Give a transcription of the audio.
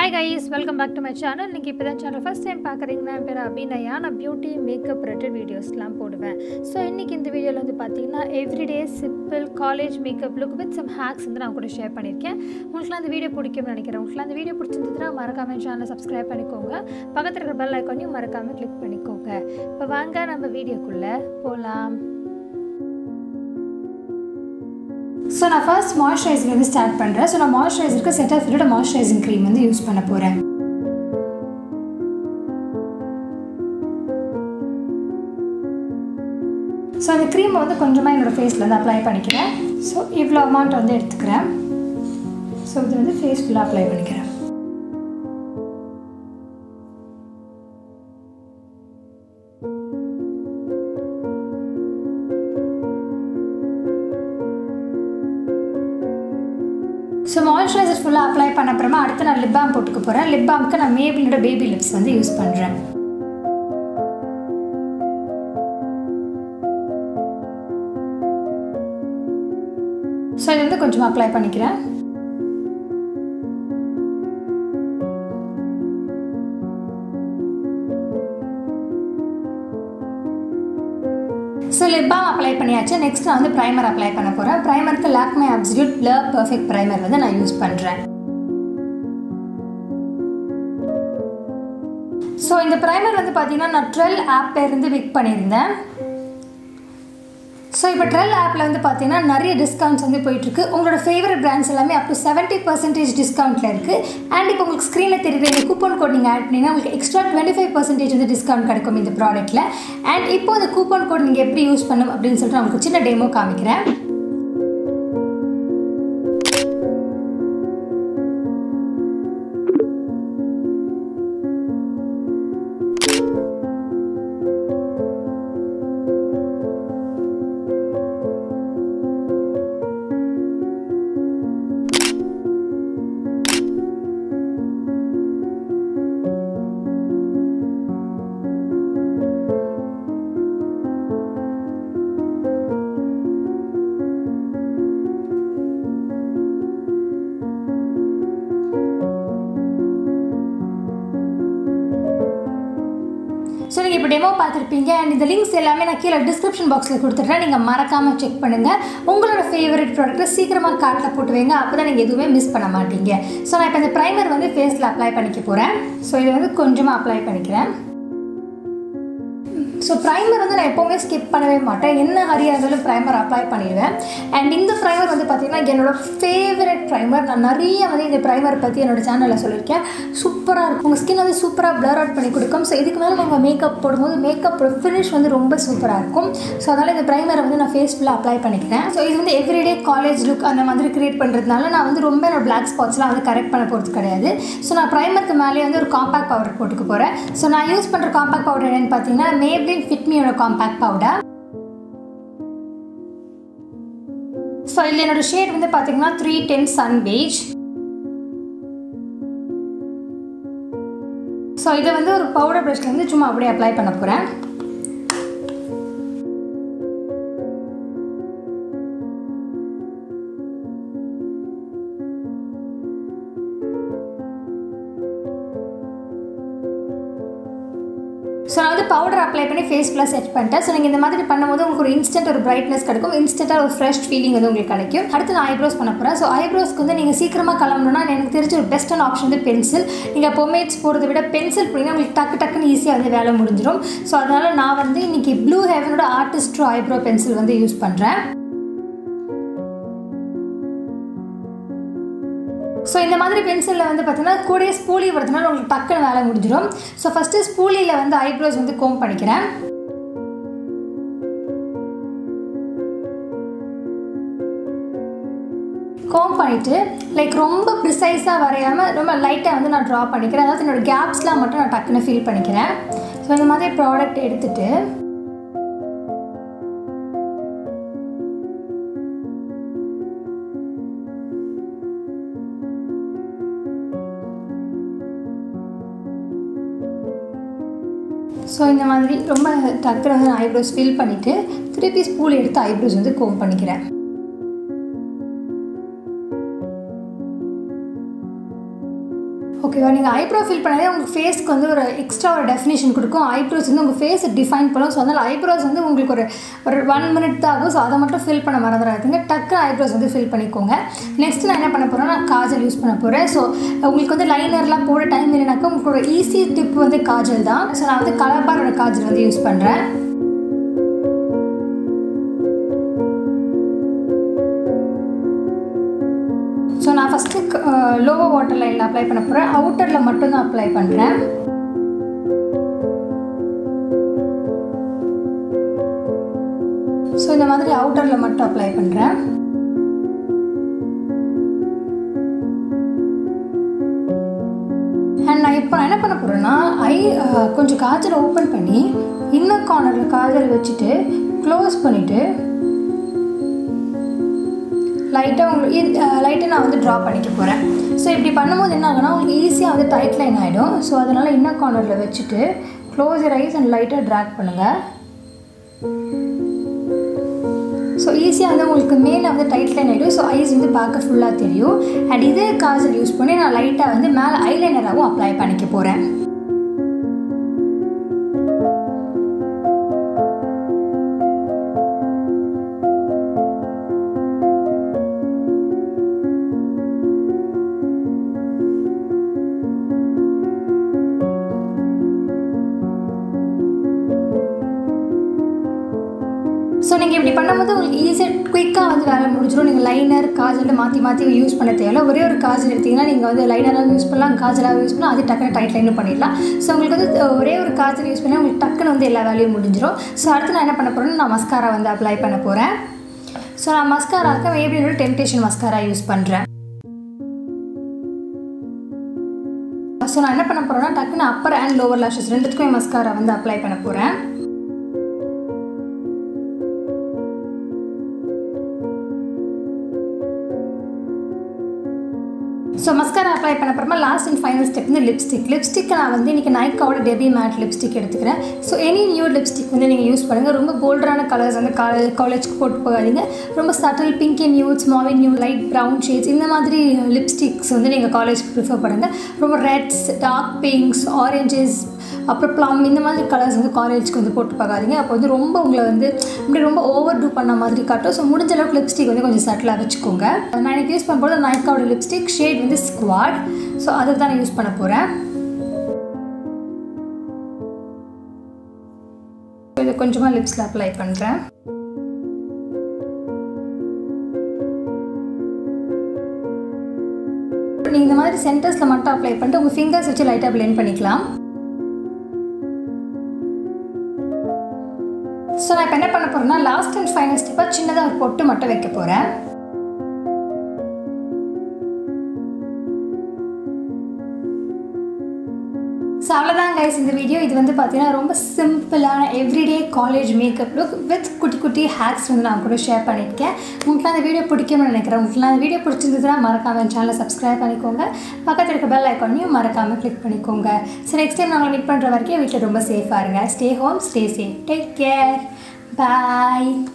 hi guys welcome back to my channel நீங்கள் இப்போ தான் சேனல் ஃபஸ்ட் டைம் பார்க்குறீங்கன்னா என் பேர் அபிநயா நான் பியூட்டி மேக்கப் ரிலேட்டட் வீடியோஸ்லாம் போடுவேன் ஸோ இன்றைக்கி இந்த வீடியோவில் வந்து பார்த்தீங்கன்னா everyday simple college makeup look with some hacks வந்து நான் கூட ஷேர் பண்ணியிருக்கேன் உங்களுக்குலாம் அந்த வீடியோ பிடிக்கும்னு நினைக்கிறேன் உங்களுக்குலாம் அந்த வீடியோ பிடிச்சிருந்ததுன்னா மறக்காமல் சேனலை சப்ஸ்கிரைப் பண்ணிக்கோங்க பக்கத்தில் இருக்கிற பெல் ஐக்கானையும் மறக்காமல் கிளிக் பண்ணிக்கோங்க இப்போ வாங்க நம்ம வீடியோக்குள்ளே போகலாம் ஸோ நான் ஃபர்ஸ்ட் மாய்ஸ்சரைசர் வந்து ஸ்டார்ட் பண்ணுறேன் ஸோ நான் மாய்ஸ்சரைசருக்கு செட் ஆஃப் ஃபிட்டோட மாய்ஸ்சரைசிங் க்ரீம் வந்து யூஸ் பண்ண போகிறேன் ஸோ அந்த க்ரீமை வந்து கொஞ்சமாக என்னோடய ஃபேஸில் வந்து அப்ளை பண்ணிக்கிறேன் ஸோ இவ்வளோ அமௌண்ட் வந்து எடுத்துக்கிறேன் ஸோ இது வந்து ஃபேஸ் ஃபுல்லாக அப்ளை பண்ணிக்கிறேன் ஸோ மாய்ஸ்சரைசர் ஃபுல்லாக அப்ளை பண்ண அப்புறமா அடுத்து நான் லிப் பாம் போட்டுக்க போகிறேன் லிப் பாம்க்கு நான் மேபிளோட பேபி லிப்ஸ் வந்து யூஸ் பண்ணுறேன் ஸோ இது வந்து கொஞ்சமாக அப்ளை பண்ணிக்கிறேன் ஸோ லிப் பாம் அப்ளை பண்ணியாச்சு நெக்ஸ்ட் நான் வந்து ப்ரைமர் அப்ளை பண்ண போகிறேன் ப்ரைமருக்கு Lakme absolute blur perfect primer வந்து நான் யூஸ் பண்ணுறேன் ஸோ இந்த ப்ரைமர் வந்து பார்த்தீங்கன்னா நான் ட்ரெல் ஆப்லேருந்து பிக் பண்ணியிருந்தேன் ஸோ இப்போ ட்ரெல் ஆப்பில் வந்து பார்த்தீங்கன்னா நிறைய டிஸ்கவுண்ட்ஸ் வந்து போயிட்டுருக்கு உங்களோட ஃபேவரட் பிராண்ட்ஸ் எல்லாமே அப் டு செவன்ட்டி பர்சன்டேஜ் டிஸ்கவுண்ட்டில் இருக்குது அண்ட் இப்போ உங்களுக்கு ஸ்க்ரீனில் தெரியுற இந்த கூப்பன் கோட் நீங்கள் ஆட் பண்ணிங்கன்னா உங்களுக்கு எக்ஸ்ட்ரா டுவெண்ட்டி ஃபைவ் பர்சன்டேஜ் வந்து டிஸ்கவுண்ட் கிடைக்கும் இந்த ப்ராடக்ட்டில் அண்ட் இப்போ அந்த கூப்பன் கோட் நீங்கள் எப்படி யூஸ் பண்ணும் அப்படின்னு சொல்லிட்டு நான் உங்களுக்கு சின்ன டெமோ காமிக்கிறேன் ஸோ நீங்கள் இப்போ டெமோ பார்த்துருப்பீங்க அண்ட் இந்த லிங்க்ஸ் எல்லாமே நான் கீழே டிஸ்கிரிப்ஷன் பாக்ஸில் கொடுத்துட்றேன் நீங்கள் மறக்காமல் செக் பண்ணுங்கள் உங்களோட ஃபேவரட் ப்ராடக்ட்டை சீக்கிரமாக கார்ட்டில் போட்டு வைங்க அப்போ தான் நீங்கள் எதுவுமே மிஸ் பண்ண மாட்டீங்க ஸோ நான் இப்போ இந்த ப்ரைமர் வந்து ஃபேஸில் அப்ளை பண்ணிக்க போகிறேன் ஸோ இதை வந்து கொஞ்சமாக அப்ளை பண்ணிக்கிறேன் ஸோ ப்ரைமர் வந்து நான் எப்போவுமே ஸ்கிப் பண்ணவே மாட்டேன் என்ன ஹரியாக இருந்தாலும் ப்ரைமர் அப்ளை பண்ணிடுவேன் அண்ட் இந்த ப்ரைமர் வந்து பார்த்திங்கன்னா என்னோடய ஃபேவரட் ப்ரைமர் நான் நிறைய வந்து இந்த ப்ரைமர் பற்றி என்னோட சேனலில் சொல்லியிருக்கேன் சூப்பராக இருக்கும் உங்கள் ஸ்கின் வந்து சூப்பராக ப்ளர் அவுட் பண்ணி கொடுக்கும் ஸோ இதுக்கு மேலே நீங்கள் மேக்கப் போடும்போது மேக்கப் ஃபினிஷ் வந்து ரொம்ப சூப்பராக இருக்கும் ஸோ அதனால் இந்த ப்ரைமரை வந்து நான் ஃபேஸ் ஃபுல்லாக அப்ளை பண்ணிக்கிறேன் ஸோ இது வந்து எவ்ரிடே காலேஜ் லுக் அந்த மாதிரி க்ரியேட் பண்ணுறதுனால நான் வந்து ரொம்ப என்னோட பிளாக் ஸ்பாட்ஸ்லாம் வந்து கரெக்ட் பண்ண போகிறது கிடையாது ஸோ நான் ப்ரைமருக்கு மேலே வந்து ஒரு காம்பேக்ட் பவுடர் போட்டுக்க போகிறேன் ஸோ நான் யூஸ் பண்ணுற காம்பேக்ட் பவுடர் என்னென்னு பார்த்தீங்கன்னா மேப்ளின் ஃபிட்மியோட காம்பேக்ட் பவுடர் ஸோ இதில் என்னோட ஷேட் வந்து பார்த்தீங்கன்னா three ten sun beige so இதை வந்து ஒரு பவுடர் ப்ரஷ்ல வந்து சும்மா அப்படியே அப்ளை பண்ண போகிறேன் ஸோ நான் வந்து பவுடர் அப்ளை பண்ணி ஃபேஸ் ஃபுல்லாக செட் பண்ணிட்டேன் ஸோ நீங்கள் இந்த மாதிரி பண்ணும்போது உங்களுக்கு ஒரு இன்ஸ்டன்ட் ஒரு பிரைட்னஸ் கிடைக்கும் இன்ஸ்டண்ட்டாக ஒரு ஃப்ரெஷ் ஃபீலிங் வந்து உங்களுக்கு கிடைக்கும் அடுத்து நான் ஐப்ரோஸ் பண்ண போகிறேன் ஸோ ஐப்ரோஸ்க்கு வந்து நீங்கள் சீக்கிரமாக கிளம்பணும்னா எனக்கு தெரிஞ்ச ஒரு பெஸ்ட்டான ஆப்ஷன் வந்து பென்சில் நீங்கள் பொமேட்ஸ் போகிறத விட பென்சில் போனீங்கன்னா உங்களுக்கு டக்கு டக்குன்னு ஈஸியாக வந்து வேலை முடிஞ்சிடும் ஸோ அதனால் நான் வந்து இன்றைக்கி ப்ளூ ஹெவனோட ஆர்டிஸ்ட்ரோ ஐப்ரோ பென்சில் வந்து யூஸ் பண்ணுறேன் ஸோ இந்த மாதிரி பென்சிலில் வந்து பார்த்தீங்கன்னா கூடயே ஸ்பூலி வரதுனால உங்களுக்கு டக்குன்னு வேலை முடிஞ்சிடும் ஸோ ஃபஸ்ட்டு ஸ்பூலியில் வந்து ஐப்ரோஸ் வந்து கோம் பண்ணிக்கிறேன் கோம் பண்ணிவிட்டு லைக் ரொம்ப ப்ரிசைஸாக வரையாமல் ரொம்ப லைட்டாக வந்து நான் ட்ரா பண்ணிக்கிறேன் அதாவது என்னோடய கேப்ஸ்லாம் மட்டும் நான் டக்குன்னு ஃபீல் பண்ணிக்கிறேன் ஸோ இந்த மாதிரி ப்ராடக்ட் எடுத்துகிட்டு ஸோ இந்த மாதிரி ரொம்ப டக்குனு வந்து ஐப்ரோஸ் ஃபில் பண்ணிவிட்டு திருப்பி ஸ்பூல் எடுத்து ஐப்ரோஸ் வந்து கோம் பண்ணிக்கிறேன் ஓகேவா நீங்கள் ஐப்ரோ ஃபில் பண்ணாலே உங்கள் ஃபேஸ்க்கு வந்து ஒரு எக்ஸ்ட்ரா ஒரு டெஃபினேஷன் கொடுக்கும் ஐப்ரோஸ் வந்து உங்கள் ஃபேஸை டிஃபைன் பண்ணும் ஸோ அதனால் ஐப்ரோஸ் வந்து உங்களுக்கு ஒரு ஒரு ஒன் மினிட் தான் ஆகும் ஸோ அதை மட்டும் ஃபில் பண்ண மறந்துடாதுங்க டக்கு ஐப்ரோஸ் வந்து ஃபில் பண்ணிக்கோங்க நெக்ஸ்ட் நான் என்ன பண்ண போகிறேன்னா காஜல் யூஸ் பண்ண போகிறேன் ஸோ உங்களுக்கு வந்து லைனர்லாம் போட டைம் இல்லைனாக்கா உங்களோட ஈஸி டிப் வந்து காஜல் தான் ஸோ நான் வந்து கலர் பாரோட காஜல் வந்து யூஸ் பண்ணுறேன் ஸோ நான் ஃபஸ்ட்டு லோவோ வாட்டர் லைனில் அப்ளை பண்ண போகிறேன் அவுட்டரில் மட்டும்தான் அப்ளை பண்ணுறேன் ஸோ இந்த மாதிரி அவுட்டரில் மட்டும் அப்ளை பண்ணுறேன் அண்ட் நான் இப்போ என்ன பண்ண போகிறேன்னா ஐ கொஞ்சம் காஜல் ஓப்பன் பண்ணி இன்னர் கார்னரில் காஜல் வச்சுட்டு க்ளோஸ் பண்ணிவிட்டு லைட்டாக உங்களுக்கு லைட்டாக நான் வந்து ட்ரா பண்ணிக்க போகிறேன் ஸோ இப்படி பண்ணும்போது என்ன ஆகுனா உங்களுக்கு ஈஸியாக வந்து டைட் லைன் ஆகிடும் ஸோ அதனால் இன்னர் கார்னரில் வச்சுட்டு க்ளோஸ் யர் ஐஸ் அண்ட் லைட்டாக ட்ராக் பண்ணுங்கள் ஸோ ஈஸியாக வந்து உங்களுக்கு மேலே வந்து டைட் லைன் ஆகிடும் ஸோ ஐஸ் வந்து பார்க்க ஃபுல்லாக தெரியும் அண்ட் இதே காஜல் யூஸ் பண்ணி நான் லைட்டாக வந்து மேலே ஐலைனராகவும் அப்ளை பண்ணிக்க போகிறேன் ஸோ நீங்கள் இப்படி பண்ணும்போது உங்களுக்கு ஈஸியாக குயிக்காக வந்து வேலை முடிஞ்சிடும் நீங்கள் லைனர் காஜல் மாற்றி மாற்றி யூஸ் பண்ண தேவையில்ல ஒரே ஒரு காஜல் எடுத்திங்கன்னா நீங்கள் வந்து லைனராக யூஸ் பண்ணலாம் காஜலாக யூஸ் பண்ணலாம் அது டக்குனு டைட் லைனும் பண்ணிடலாம் ஸோ உங்களுக்கு வந்து ஒரே ஒரு காஜல் யூஸ் பண்ணால் உங்களுக்கு டக்குன்னு வந்து எல்லா வேலையும் முடிஞ்சிடும் ஸோ அடுத்து நான் என்ன பண்ண போகிறேன்னு நான் மஸ்காரா வந்து அப்ளை பண்ண போகிறேன் ஸோ நான் மஸ்காராக்கு மேபியோட டெம்டேஷன் மஸ்காரா யூஸ் பண்ணுறேன் ஸோ நான் என்ன பண்ண போகிறேன்னா டக்குன்னு அப்பர் அண்ட் லோவர் லாஷஸ் ரெண்டுத்துக்குமே மஸ்காரா வந்து அப்ளை பண்ண போகிறேன் ஸோ மஸ்காரா அப்ளை பண்ண அப்புறமா லாஸ்ட் அண்ட் ஃபைனல் ஸ்டெப் வந்து லிப்ஸ்டிக் லிப்ஸ்டிக் நான் வந்து இன்றைக்கி நைக்காவோட டெபி மேட் லிப்ஸ்டிக் எடுத்துக்கிறேன் ஸோ எனி நியூ லிப்ஸ்டிக் வந்து நீங்கள் யூஸ் பண்ணுங்கள் ரொம்ப போல்டரான கலர்ஸ் வந்து காலேஜ் காலேஜ்க்கு போட்டு போகாதீங்க ரொம்ப subtle pinky nudes mauve nude light brown shades இந்த மாதிரி லிப்ஸ்டிக்ஸ் வந்து நீங்கள் காலேஜ்க்கு ப்ரிஃபர் பண்ணுங்கள் ரொம்ப ரெட்ஸ் டார்க் பிங்க்ஸ் ஆரஞ்சஸ் அப்புறம் ப்ளம் இந்த மாதிரி கலர்ஸ் வந்து காலேஜ்க்கு வந்து போட்டு பார்க்காதீங்க அப்போ வந்து ரொம்ப உங்களை வந்து இப்படி ரொம்ப ஓவர் டூ பண்ண மாதிரி காட்டும் ஸோ முடிஞ்ச அளவுக்கு லிப்ஸ்டிக் வந்து கொஞ்சம் சட்டிலாக வச்சுக்கோங்க நான் எனக்கு யூஸ் பண்ணும்போது நைக்காவோட லிப்ஸ்டிக் ஷேட் வந்து ஸ்குவாட் ஸோ அதை தான் நான் யூஸ் பண்ண போகிறேன் இது கொஞ்சமாக லிப்ஸில் அப்ளை பண்ணுறேன் நீங்கள் இந்த மாதிரி சென்டர்ஸில் மட்டும் அப்ளை பண்ணிட்டு உங்கள் ஃபிங்கர்ஸ் வச்சு லைட்டாக பிளெண்ட் பண்ணிக்கலாம் ஸோ நான் இப்போ என்ன பண்ண போகிறேன்னா லாஸ்ட் அண்ட் ஃபைனல் ஸ்டெப்பாக சின்னதாக ஒரு பொட்டு மட்டும் வைக்க போகிறேன் ஸோ அவ்வளோதான் கைஸ் இந்த வீடியோ இது வந்து பார்த்தீங்கன்னா ரொம்ப சிம்பிளான everyday college makeup look with குட்டி குட்டி ஹேக்ஸ் வந்து நான் கூட ஷேர் பண்ணியிருக்கேன் உங்களுக்கு அந்த வீடியோ பிடிக்கும்னு நினைக்கிறேன் உங்களுக்கு அந்த வீடியோ பிடிச்சிருந்ததுன்னா மறக்காமல் என் சேனலை சப்ஸ்கிரைப் பண்ணிக்கோங்க பக்கத்தில் இருக்க பெல் ஐக்கானையும் மறக்காமல் கிளிக் பண்ணிக்கோங்க ஸோ நெக்ஸ்ட் டைம் நாங்கள் மீட் பண்ணுற வரைக்கும் வீட்டில் ரொம்ப சேஃபாக இருங்க stay home stay safe take care பாய்